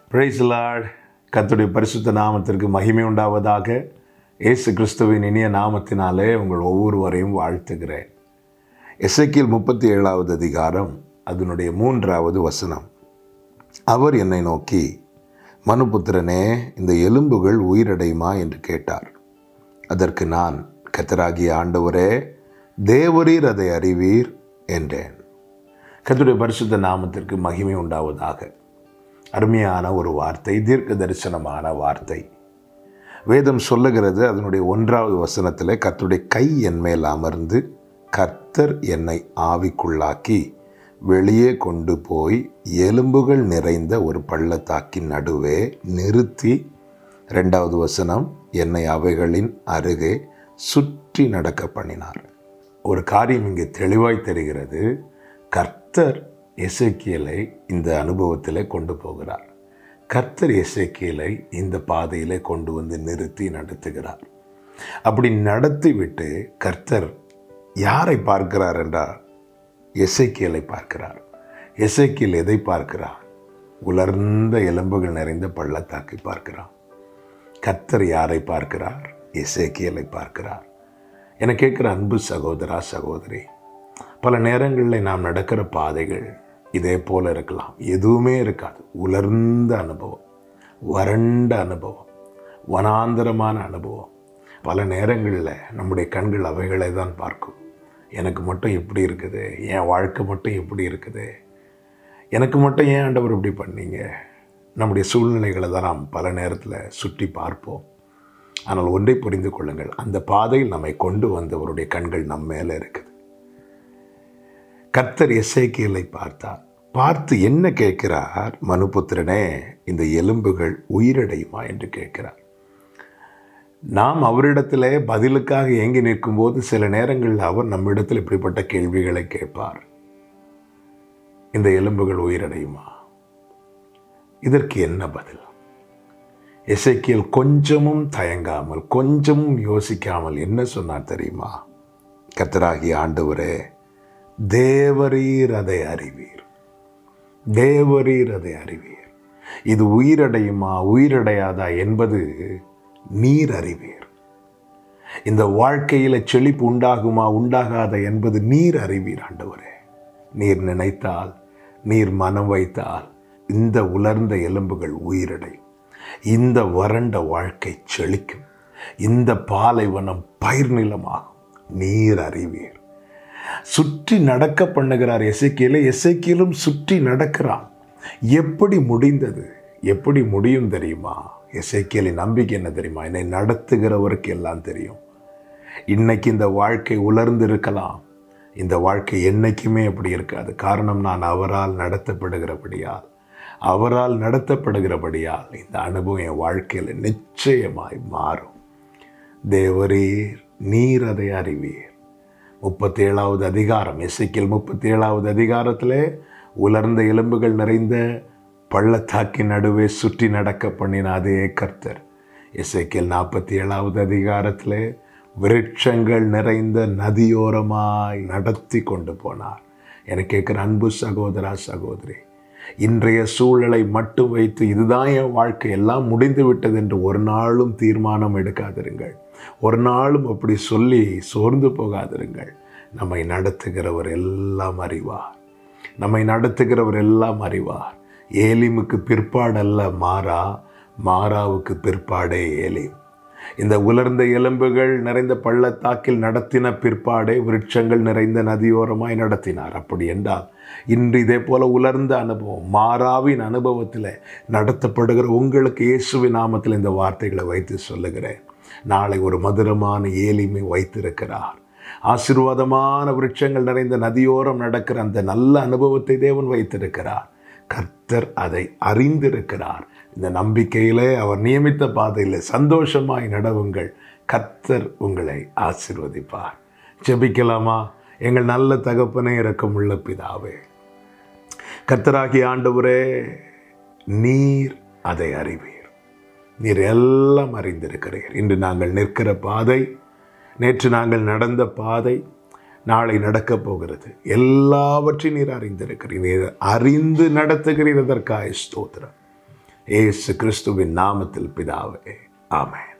price Lord கர்த்தருடைய பரிசுத்த நாமத்திற்கு மகிமை உண்டாவதாக இயேசு கிறிஸ்துவின் இனிய நாமத்தினாலே உங்கள் ஒவ்வொருவரையும் வாழ்த்துகிறேன் எசைக்கியல் முப்பத்தி ஏழாவது அதிகாரம் அதனுடைய மூன்றாவது வசனம் அவர் என்னை நோக்கி மனுபுத்திரனே இந்த எலும்புகள் உயிரடையுமா என்று கேட்டார் அதற்கு நான் கத்தராகிய ஆண்டவரே தேவரீர் அதை அறிவீர் என்றேன் கர்த்தருடைய பரிசுத்த நாமத்திற்கு மகிமை உண்டாவதாக அருமையான ஒரு வார்த்தை தீர்க்க தரிசனமான வார்த்தை வேதம் சொல்லுகிறது அதனுடைய ஒன்றாவது வசனத்தில் கர்த்தருடைய கை என் மேல் அமர்ந்து கர்த்தர் என்னை ஆவிக்குள்ளாக்கி வெளியே கொண்டு போய் எலும்புகள் நிறைந்த ஒரு பள்ளத்தாக்கின் நடுவே நிறுத்தி ரெண்டாவது வசனம் என்னை அவைகளின் அருகே சுற்றி நடக்க பண்ணினார் ஒரு காரியம் இங்கே தெளிவாய் தெரிகிறது கர்த்தர் எசேக்கியலை இந்த அனுபவத்திலே கொண்டு போகிறார் கர்த்தர் எசேக்கியலை இந்த பாதையிலே கொண்டு வந்து நிறுத்தி நடத்துகிறார் அப்படி நடத்திவிட்டு கர்த்தர் யாரை பார்க்கிறார் என்றால் எசேக்கியலை பார்க்கிறார் எசேக்கியல் எதை பார்க்கிறார் உலர்ந்த எலும்புகள் நிறைந்த பள்ளத்தாக்கை பார்க்கிறார் கர்த்தர் யாரை பார்க்கிறார் எசேக்கியலை பார்க்கிறார் என கேட்குற அன்பு சகோதரா சகோதரி பல நேரங்களில் நாம் நடக்கிற பாதைகள் இதே போல் இருக்கலாம் எதுவுமே இருக்காது உலர்ந்த அனுபவம் வறண்ட அனுபவம் வனாந்தரமான அனுபவம் பல நேரங்களில் நம்முடைய கண்கள் அவைகளை தான் பார்க்கும் எனக்கு மட்டும் எப்படி இருக்குது என் வாழ்க்கை மட்டும் எப்படி இருக்குது எனக்கு மட்டும் ஏன் ஆண்டவர் இப்படி பண்ணீங்க நம்முடைய சூழ்நிலைகளை தான் நாம் பல நேரத்தில் சுற்றி பார்ப்போம் ஆனால் ஒன்றை புரிந்து கொள்ளுங்கள் அந்த பாதையில் நம்மை கொண்டு வந்தவருடைய கண்கள் நம் மேலே இருக்குது கர்த்தர் எசேக்கியலை பார்த்தார் பார்த்து என்ன கேட்கிறார் மனுபுத்திரனே இந்த எலும்புகள் உயிரடையுமா என்று கேட்கிறார் நாம் அவரிடத்தில் பதிலுக்காக ஏங்கி நிற்கும்போது சில நேரங்களில் அவர் நம்மிடத்தில் இப்படிப்பட்ட கேள்விகளை கேட்பார் இந்த எலும்புகள் உயிரடையுமா இதற்கு என்ன பதில் எசைக்கியல் கொஞ்சமும் தயங்காமல் கொஞ்சமும் யோசிக்காமல் என்ன சொன்னார் தெரியுமா கத்தராகிய ஆண்டவரே தேவரீர் அதை அறிவீர் தேவரீர் அதை அறிவீர் இது உயிரடையுமா உயிரடையாதா என்பது நீர் அறிவீர் இந்த வாழ்க்கையில் செழிப்பு உண்டாகுமா உண்டாகாதா என்பது நீர் அறிவீர் ஆண்டவரே நீர் நினைத்தால் நீர் மனம் வைத்தால் இந்த உலர்ந்த எலும்புகள் உயிரடையும் இந்த வறண்ட வாழ்க்கை செழிக்கும் இந்த பாலைவனம் பயிர் நிலமாகும் நீர் அறிவீர் சுற்றி நடக்க பண்ணுகிறார் எசைக்கியலை எசைக்கியலும் சுற்றி நடக்கிறான் எப்படி முடிந்தது எப்படி முடியும் தெரியுமா எசைக்கியலின் நம்பிக்கை என்ன தெரியுமா என்னை நடத்துகிறவருக்கு எல்லாம் தெரியும் இன்னைக்கு இந்த வாழ்க்கை உலர்ந்து இருக்கலாம் இந்த வாழ்க்கை என்னைக்குமே அப்படி இருக்காது காரணம் நான் அவரால் நடத்தப்படுகிறபடியால் அவரால் நடத்தப்படுகிறபடியால் இந்த அனுபவம் என் வாழ்க்கையில் நிச்சயமாய் மாறும் தேவரீர் நீர் அதை அறிவீர் முப்பத்தி ஏழாவது அதிகாரம் எசைக்கில் முப்பத்தி ஏழாவது அதிகாரத்தில் உலர்ந்த எலும்புகள் நிறைந்த பள்ளத்தாக்கின் நடுவே சுற்றி நடக்க பண்ணின அதே கர்த்தர் எசைக்கில் நாற்பத்தி ஏழாவது அதிகாரத்தில் விருட்சங்கள் நிறைந்த நதியோரமாய் நடத்தி கொண்டு போனார் என கேட்குற அன்பு சகோதரா சகோதரி இன்றைய சூழலை மட்டும் வைத்து இதுதான் என் வாழ்க்கை எல்லாம் முடிந்து விட்டது என்று ஒரு நாளும் தீர்மானம் எடுக்காதிருங்கள் ஒரு நாளும் அப்படி சொல்லி சோர்ந்து போகாதிருங்கள் நம்மை நடத்துகிறவர் எல்லாம் அறிவார் நம்மை நடத்துகிறவர் எல்லாம் அறிவார் ஏலிமுக்கு பிற்பாடல்ல மாறா மாறாவுக்கு பிற்பாடே ஏலிம் இந்த உலர்ந்த எலும்புகள் நிறைந்த பள்ளத்தாக்கில் நடத்தின பிற்பாடே விருட்சங்கள் நிறைந்த நதியோரமாய் நடத்தினார் அப்படி என்றால் இன்று இதே போல உலர்ந்த அனுபவம் மாறாவின் அனுபவத்தில் நடத்தப்படுகிற உங்களுக்கு இயேசுவின் நாமத்தில் இந்த வார்த்தைகளை வைத்து சொல்லுகிறேன் நாளை ஒரு மதுரமான ஏலிமை வைத்திருக்கிறார் ஆசீர்வாதமான விருட்சங்கள் நிறைந்த நதியோரம் நடக்கிற அந்த நல்ல அனுபவத்தை தேவன் வைத்திருக்கிறார் கர்த்தர் அதை அறிந்திருக்கிறார் இந்த நம்பிக்கையிலே அவர் நியமித்த பாதையில் சந்தோஷமாய் நடவுங்கள் கர்த்தர் உங்களை ஆசிர்வதிப்பார் ஜெபிக்கலாமா எங்கள் நல்ல தகப்பனே இறக்கமுள்ள பிதாவே கர்த்தராகிய ஆண்டவரே நீர் அதை அறிவீர் நீர் எல்லாம் அறிந்திருக்கிறீர் இன்று நாங்கள் நிற்கிற பாதை நேற்று நாங்கள் நடந்த பாதை நாளை நடக்கப் போகிறது எல்லாவற்றையும் நீர் அறிந்திருக்கிறீர் நீர் அறிந்து நடத்துகிறீர் அதற்காக ஸ்தோத்திரம் ஏசு கிறிஸ்துவின் நாமத்தில் பிதாவே ஆமென்